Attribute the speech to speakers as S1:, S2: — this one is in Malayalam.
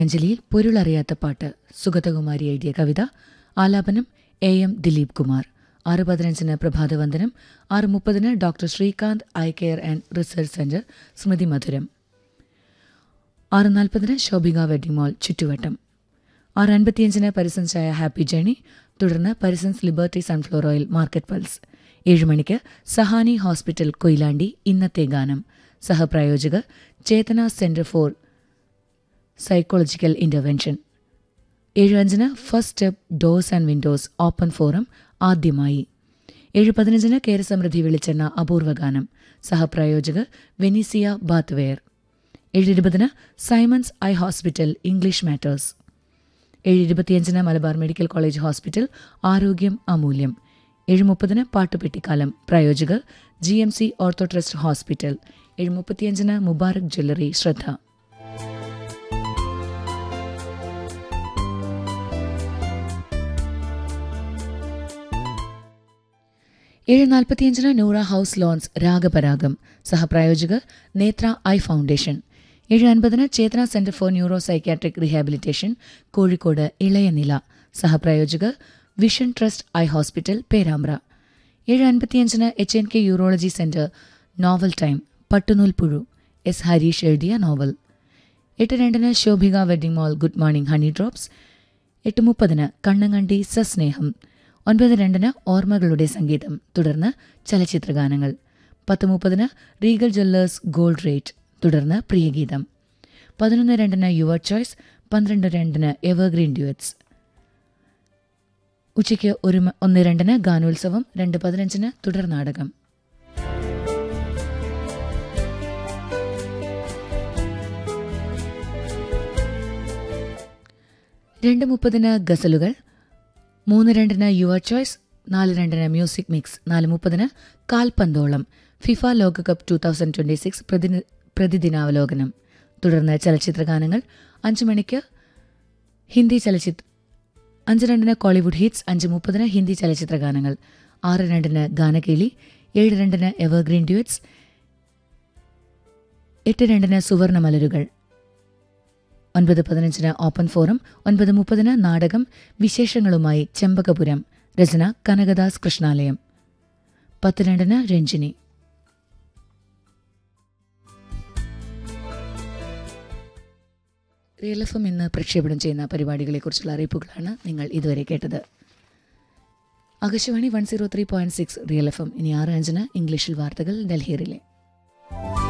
S1: അഞ്ജലിയിൽ പൊരുളറിയാത്ത പാട്ട് സുഗതകുമാരി എഴുതിയ കവിത ആലാപനം എ എം ദിലീപ് കുമാർ ആറ് പതിനഞ്ചിന് പ്രഭാതവന്ദനം ആറ് മുപ്പതിന് doctor Srikanth eye care and research centre സ്മൃതി മധുരം ആറ് നാൽപ്പതിന് ശോഭിക വെഡിംഗ് മാൾ ചുറ്റുവട്ടം ആറ് അൻപത്തിയഞ്ചിന് പരിസൻസ് ചായ ഹാപ്പി ജേണി തുടർന്ന് Parisons liberty sunflower oil market pulse ഏഴ് മണിക്ക് സഹാനി ഹോസ്പിറ്റൽ കൊയിലാണ്ടി ഇന്നത്തെ ഗാനം സഹപ്രായോജകർ Chetana centre for psychological intervention ഏഴ് അഞ്ചിന് first step doors and windows open forum ആദ്യമായി ഏഴ് പതിനഞ്ചിന് കേരസമൃദ്ധി വിളിച്ചെണ്ണ അപൂർവഗാനം സഹപ്രായോജകർ വെനീസിയ ബാത്ത്വെയർ ഏഴ് ഇരുപതിന് Simons eye hospital English matters ഏഴ് ഇരുപത്തിയഞ്ചിന് മലബാർ മെഡിക്കൽ കോളേജ് ഹോസ്പിറ്റൽ ആരോഗ്യം അമൂല്യം ഏഴ് മുപ്പതിന് പാട്ടുപെട്ടിക്കാലം പ്രായോജകർ G M C ortho trust hospital ഏഴ് മുപ്പത്തിയഞ്ചിന് മുബാറക് ജ്വല്ലറി ശ്രദ്ധ ഏഴ് നാൽപ്പത്തിയഞ്ചിന് നൂറ ഹൗസ് ലോൺസ് രാഗപരാഗം സഹപ്രായോജകർ നേത്ര ഐ ഫൗണ്ടേഷൻ ഏഴ് അൻപതിന് Chetana centre for neuro psychiatric rehabilitation Kozhikode ഇളയനില സഹപ്രായോജകർ vision trust eye hospital Perambra ഏഴ് അൻപത്തിയഞ്ചിന് H N K urology centre novel time പട്ടുനൂൽ പുഴു എസ് ഹരീഷ് എഴുതിയ നോവൽ എട്ട് രണ്ടിന് Shobhika wedding mall good morning honey drops എട്ട് മുപ്പതിന് കണ്ണങ്കണ്ടി സസ്നേഹം ഒൻപത് രണ്ടിന് ഓർമ്മകളുടെ സംഗീതം തുടർന്ന് ചലച്ചിത്രഗാനങ്ങൾ പത്ത് മുപ്പതിന് റീഗൽ ജ്വല്ലേഴ്സ് ഗോൾഡ് റേറ്റ് തുടർന്ന് പ്രിയഗീതം പതിനൊന്ന് രണ്ടിന് യുവർ ചോയ്സ് പന്ത്രണ്ട് രണ്ടിന് എവർഗ്രീൻ ഡ്യുവറ്റ്സ് ഉച്ചയ്ക്ക് ഒരു മ- ഒന്ന് രണ്ടിന് ഗാനോത്സവം രണ്ട് പതിനഞ്ചിന് തുടർ നാടകം രണ്ട് മുപ്പതിന് ഗസലുകൾ മൂന്ന് രണ്ടിന് യുവർ ചോയ്സ് നാല് രണ്ടിന് മ്യൂസിക് മിക്സ് നാല് മുപ്പതിന് കാൽപന്തോളം ഫിഫ ലോകകപ്പ് ടു തൗസൻഡ് ട്വന്റി സിക്സ് പ്രതിദിനാവലോകനം തുടർന്ന് ചലച്ചിത്രഗാനങ്ങൾ അഞ്ച് മണിക്ക് ഹിന്ദി ചലച്ചിത്ര അഞ്ച് രണ്ടിന് കോളിവുഡ് ഹിറ്റ്സ് അഞ്ച് മുപ്പതിന് ഹിന്ദി ചലച്ചിത്രഗാനങ്ങൾ ആറ് രണ്ടിന് ഗാനകേളി ഏഴ് രണ്ടിന് എവർഗ്രീൻ ഡ്യുവറ്റ്സ് എട്ട് രണ്ടിന് സുവർണ മലരുകൾ ഒൻപത് പതിനഞ്ചിന് ഓപ്പൺ ഫോറം ഒൻപത് മുപ്പതിന് നാടകം വിശേഷങ്ങളുമായി ചെമ്പകപുരം രചന കനകദാസ് കൃഷ്ണാലയം പത്ത് രണ്ടിന് രഞ്ജിനി റിയൽ എഫ് എം ഇന്ന് പ്രക്ഷേപണം ചെയ്യുന്ന പരിപാടികളെക്കുറിച്ചുള്ള അറിയിപ്പുകളാണ് നിങ്ങൾ ഇതുവരെ കേട്ടത് Akashvani one zero three point six real F M ഇനി ആറ് അഞ്ചിന് ഇംഗ്ലീഷിൽ വാർത്തകൾ ഡൽഹിയിലെ